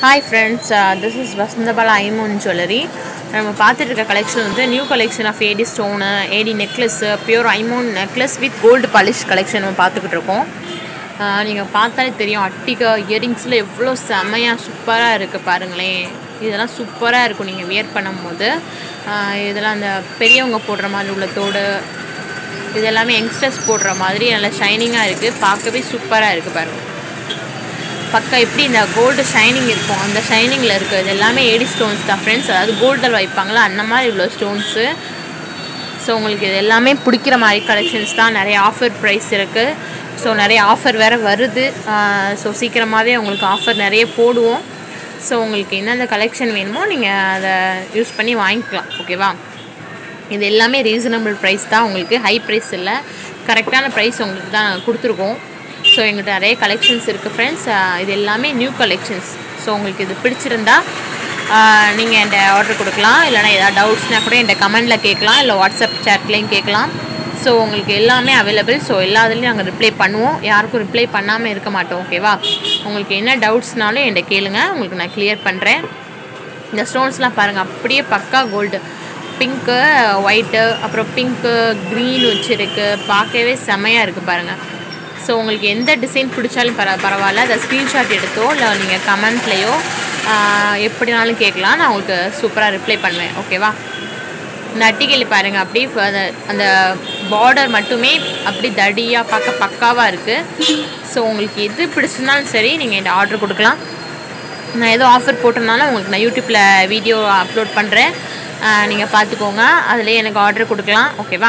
hi friends this is Vasanthabala ஐமோன் jewellery நம்ம பார்த்துட்டு இருக்க கலெக்ஷன் வந்து new collection of AD stone AD necklace pure ஐமோன் necklace with gold polish collection நம்ம பார்த்துக்கிட்டு இருக்கோம் நீங்கள் பார்த்தாலே தெரியும் அட்டிகா இயரிங்ஸில் எவ்வளோ செமையாக சூப்பராக இருக்குது பாருங்களேன் இதெல்லாம் சூப்பராக இருக்கும் நீங்கள் வியர் பண்ணும்போது ஆஹ் இதெல்லாம் அந்த பெரியவங்க போடுற மாதிரி உள்ள தோடு இது எல்லாமே யங்ஸ்டர்ஸ் போடுற மாதிரி நல்லா ஷைனிங்காக இருக்குது பார்க்கவே சூப்பராக இருக்குது பாருங்கள் பக்கா எப்படி இந்த கோல்டு ஷைனிங் இருக்கும் அந்த ஷைனிங்கில் இருக்குது இது எல்லாமே ஏடி ஸ்டோன்ஸ் தான் ஃப்ரெண்ட்ஸ் அதாவது கோல்டில் வைப்பாங்களா அந்த மாதிரி இவ்வளோ ஸ்டோன்ஸு ஸோ உங்களுக்கு இது எல்லாமே பிடிக்கிற மாதிரி கலெக்ஷன்ஸ் தான் நிறைய ஆஃபர் ப்ரைஸ் இருக்குது ஸோ நிறைய ஆஃபர் வேறு வருது ஸோ சீக்கிரமாகவே உங்களுக்கு ஆஃபர் நிறைய போடுவோம் ஸோ உங்களுக்கு எந்தெந்த கலெக்ஷன் வேணுமோ நீங்கள் அதை யூஸ் பண்ணி வாங்கிக்கலாம் ஓகேவா இது எல்லாமே ரீசனபிள் ப்ரைஸ் தான் உங்களுக்கு ஹை ப்ரைஸ் இல்லை கரெக்டான ப்ரைஸ் உங்களுக்கு தான் நாங்கள் கொடுத்துருக்கோம் ஸோ எங்கள்கிட்ட நிறைய கலெக்ஷன்ஸ் இருக்குது ஃப்ரெண்ட்ஸ் இது எல்லாமே நியூ கலெக்ஷன்ஸ் ஸோ உங்களுக்கு இது பிடிச்சிருந்தா நீங்கள் என்கிட்ட ஆர்டர் கொடுக்கலாம் இல்லைனா ஏதாவது டவுட்ஸ்னால் கூட என்கிட்ட கமெண்டில் கேட்கலாம் இல்லை வாட்ஸ்அப் சேட்லேயும் கேட்கலாம் ஸோ உங்களுக்கு எல்லாமே அவைலபிள் ஸோ எல்லா இதுலேயும் நாங்கள் ரிப்ளை பண்ணுவோம் யாருக்கும் ரிப்ளை பண்ணாமல் இருக்க மாட்டோம் ஓகேவா உங்களுக்கு என்ன டவுட்ஸ்னாலும் என்கிட்ட கேளுங்க உங்களுக்கு நான் கிளியர் பண்ணுறேன் இந்த ஸ்டோன்ஸ்லாம் பாருங்கள் அப்படியே பக்கா கோல்டு பிங்க்கு ஒயிட்டு அப்புறம் பிங்க்கு க்ரீன் வச்சுருக்கு பார்க்கவே செமையாக இருக்குது பாருங்கள் ஸோ உங்களுக்கு எந்த டிசைன் பிடிச்சாலும் பர பரவாயில்ல அதை ஸ்க்ரீன்ஷாட் எடுத்தோ இல்லை நீங்கள் கமெண்ட்லேயோ எப்படினாலும் கேட்கலாம் நான் உங்களுக்கு சூப்பராக ரிப்ளை பண்ணுவேன் ஓகேவா இந்த அட்டிகையில் பாருங்கள் அப்படியே ஃப- அந்த அந்த பார்டர் மட்டுமே அப்படி தடியாக பார்க்க பக்காவாக இருக்குது ஸோ உங்களுக்கு எது பிடிச்சிருந்தாலும் சரி நீங்கள் இந்த ஆர்டர் கொடுக்கலாம் நான் ஏதோ ஆஃபர் போட்டிருந்தாலும் உங்களுக்கு நான் யூடியூப்பில் வீடியோ அப்லோட் பண்ணுறேன் நீங்கள் பார்த்துக்கோங்க அதிலே எனக்கு ஆர்டர் கொடுக்கலாம் ஓகேவா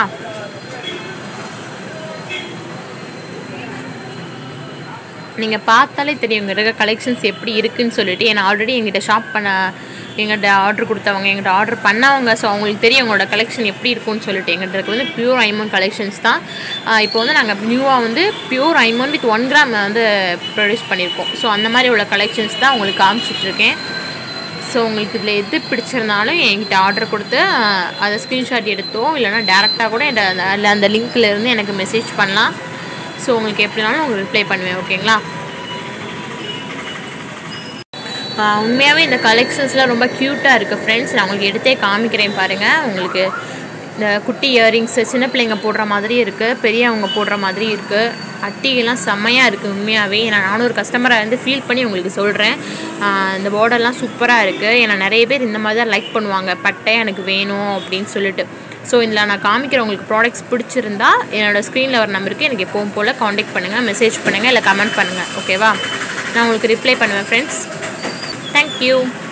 நீங்கள் பார்த்தாலே தெரியும் இங்கே இருக்க கலெக்ஷன்ஸ் எப்படி இருக்குன்னு சொல்லிட்டு ஏன்னா ஆல்ரெடி எங்கிட்ட ஷாப் பண்ண எங்கிட்ட ஆர்டர் கொடுத்தவங்க எங்கிட்ட ஆர்டர் பண்ணவங்க ஸோ அவங்களுக்கு தெரியும் உங்களோட கலெக்ஷன் எப்படி இருக்கும்னு சொல்லிட்டு எங்கிட்ட இருக்க வந்து பியூர் ஐமோன் கலெக்ஷன்ஸ் தான் ஆஹ் இப்போ வந்து நாங்கள் நியூவாக வந்து பியூர் ஐமோன் வித் ஒன் கிராம் வந்து ப்ரொடியூஸ் பண்ணியிருக்கோம் ஸோ அந்த மாதிரி உள்ள கலெக்ஷன்ஸ் தான் உங்களுக்கு காமிச்சிட்ருக்கேன் ஸோ உங்களுக்கு இதில் எது பிடிச்சிருந்தாலும் என்கிட்ட ஆர்டர் கொடுத்து ஆஹ் அதை ஸ்க்ரீன்ஷாட் எடுத்தோ இல்லைனா டேரெக்டாக கூட என்கிட்ட அந்த அதில் அந்த லிங்க்ல இருந்து எனக்கு மெசேஜ் பண்ணலாம் ஸோ உங்களுக்கு எப்படினாலும் உங்களுக்கு ரிப்ளை பண்ணுவேன் ஓகேங்களா ஆஹ் உண்மையாகவே இந்த கலெக்ஷன்ஸ்லாம் ரொம்ப க்யூட்டாக இருக்குது ஃப்ரெண்ட்ஸ் நான் உங்களுக்கு எடுத்தே காமிக்கிறேன் பாருங்கள் உங்களுக்கு இந்த குட்டி இயரிங்ஸு சின்ன பிள்ளைங்க போடுற மாதிரி இருக்குது பெரியவங்க போடுற மாதிரி இருக்குது அட்டிகெல்லாம் செம்மையாக இருக்குது உண்மையாகவே நான் நானும் ஒரு கஸ்டமரை வந்து ஃபீல் பண்ணி உங்களுக்கு சொல்கிறேன் இந்த பார்டர்லாம் சூப்பராக இருக்குது ஏன்னா நிறைய பேர் இந்த மாதிரி தான் லைக் பண்ணுவாங்க பட்டை எனக்கு வேணும் அப்படின்னு சொல்லிட்டு ஸோ இதில் நான் காமிக்கிற உங்களுக்கு ப்ராடக்ட்ஸ் பிடிச்சிருந்தா என்னோட ஸ்க்ரீனில் வர நம்பருக்கு எனக்கு எப்பவும் போல் காண்டாக்ட் பண்ணுங்கள் மெசேஜ் பண்ணுங்கள் இல்லை கமெண்ட் பண்ணுங்கள் ஓகேவா நான் உங்களுக்கு ரிப்ளை பண்ணுவேன் ஃப்ரெண்ட்ஸ் தேங்க்யூ